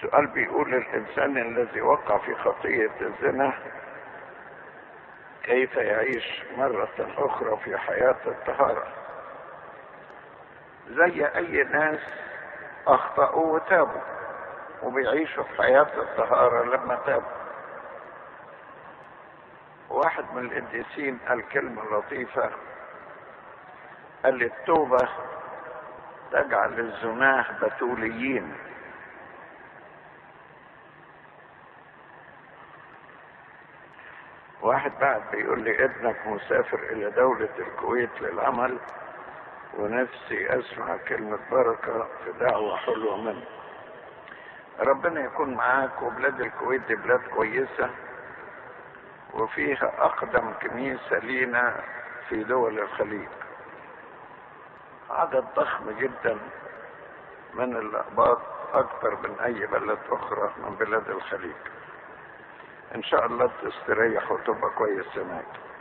السؤال بيقول الإنسان الذي وقع في خطية الزنا كيف يعيش مرة أخرى في حياة الطهارة زي أي ناس أخطأوا وتابوا وبيعيشوا في حياة الطهارة لما تابوا واحد من القديسين قال كلمة لطيفة قال التوبة تجعل الزناه بتوليين واحد بعد بيقول لي ابنك مسافر الى دولة الكويت للعمل ونفسي اسمع كلمة بركة في دعوة حلوة منه ربنا يكون معاك وبلاد الكويت دي بلاد كويسة وفيها اقدم كنيسة لينا في دول الخليج عدد ضخم جدا من الاقباط اكثر من اي بلد اخرى من بلاد الخليج ان شاء الله تستريح وتبقى كويس هناك